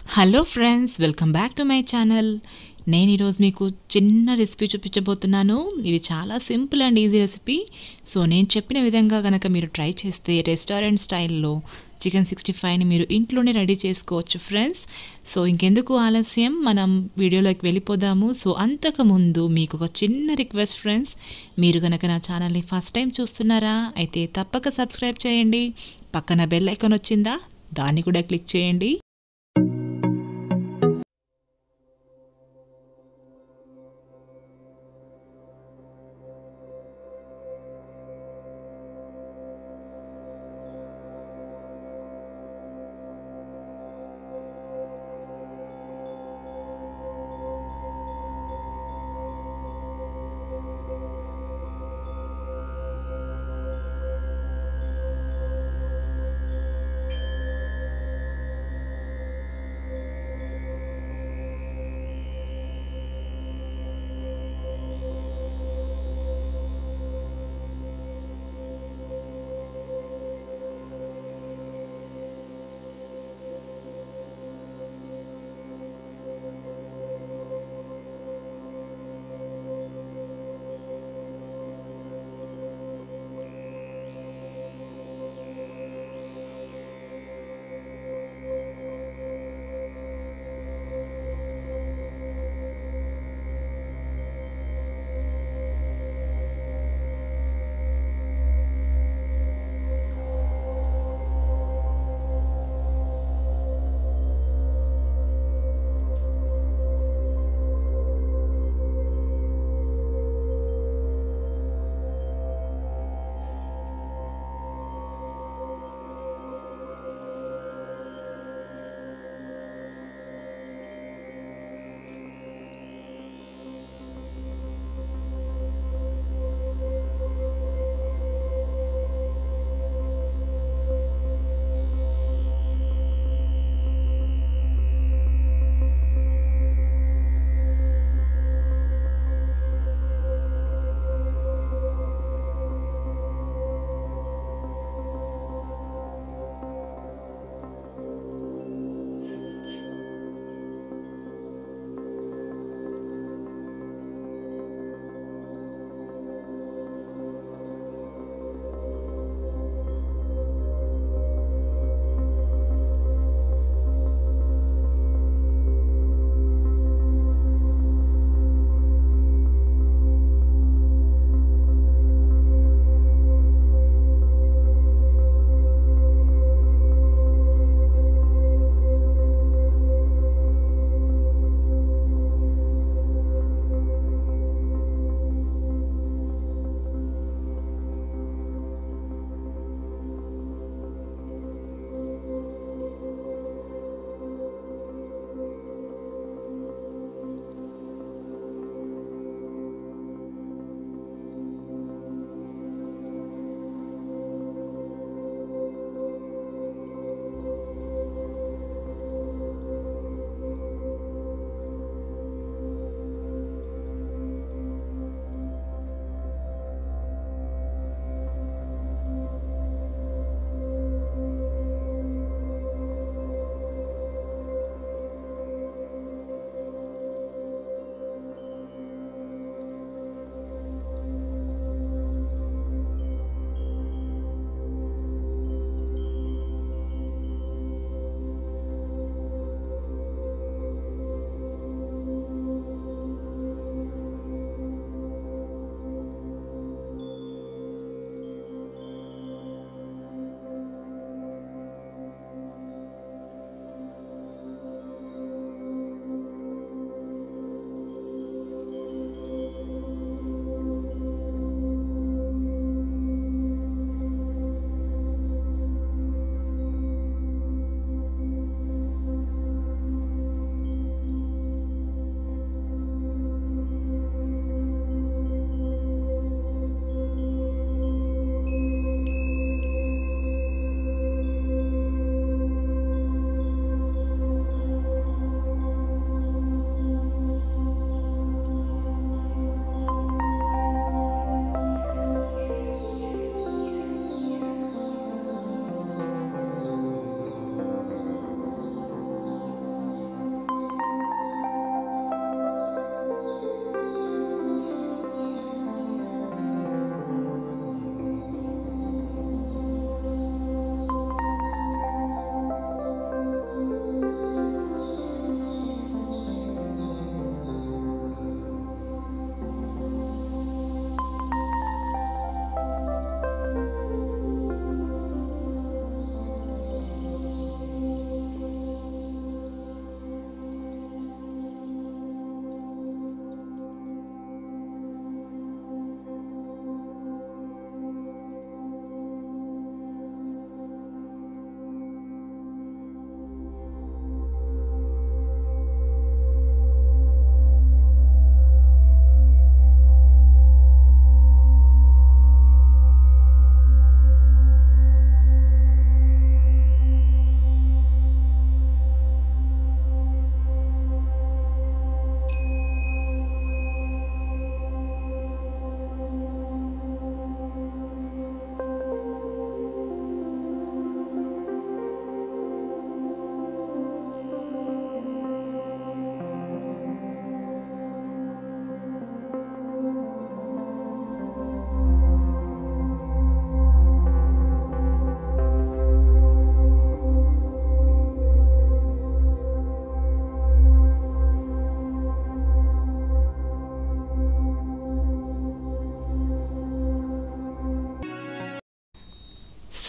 hello friends welcome back to my channel నేను ఈరోజు మీకు చిన్న రెసిపీ చూపించబోతున్నాను ఇది చాలా simple and easy recipe so నేను చెప్పిన విధంగా కనుక మీరు ట్రై చేస్తే రెస్టారెంట్ స్టైల్లో చికెన్ సిక్స్టీ ఫైవ్ని మీరు ఇంట్లోనే రెడీ చేసుకోవచ్చు ఫ్రెండ్స్ సో ఇంకెందుకు ఆలస్యం మనం వీడియోలోకి వెళ్ళిపోదాము సో అంతకుముందు మీకు ఒక చిన్న రిక్వెస్ట్ ఫ్రెండ్స్ మీరు కనుక నా ఛానల్ని ఫస్ట్ టైం చూస్తున్నారా అయితే తప్పక సబ్స్క్రైబ్ చేయండి పక్కన బెల్ ఐకాన్ వచ్చిందా దాన్ని కూడా క్లిక్ చేయండి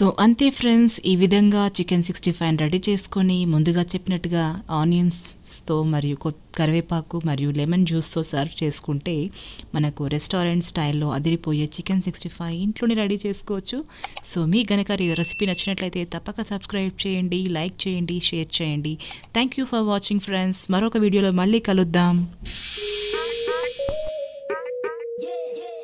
సో అంతే ఫ్రెండ్స్ ఈ విధంగా చికెన్ సిక్స్టీ ఫైవ్ రెడీ చేసుకొని ముందుగా చెప్పినట్టుగా ఆనియన్స్తో మరియు కొ కరివేపాకు మరియు లెమన్ జ్యూస్తో సర్వ్ చేసుకుంటే మనకు రెస్టారెంట్ స్టైల్లో అదిరిపోయే చికెన్ సిక్స్టీ ఫైవ్ ఇంట్లోనే రెడీ చేసుకోవచ్చు సో మీకు గనక ఈ రెసిపీ నచ్చినట్లయితే తప్పక సబ్స్క్రైబ్ చేయండి లైక్ చేయండి షేర్ చేయండి thank you for watching friends మరొక వీడియోలో మళ్ళీ కలుద్దాం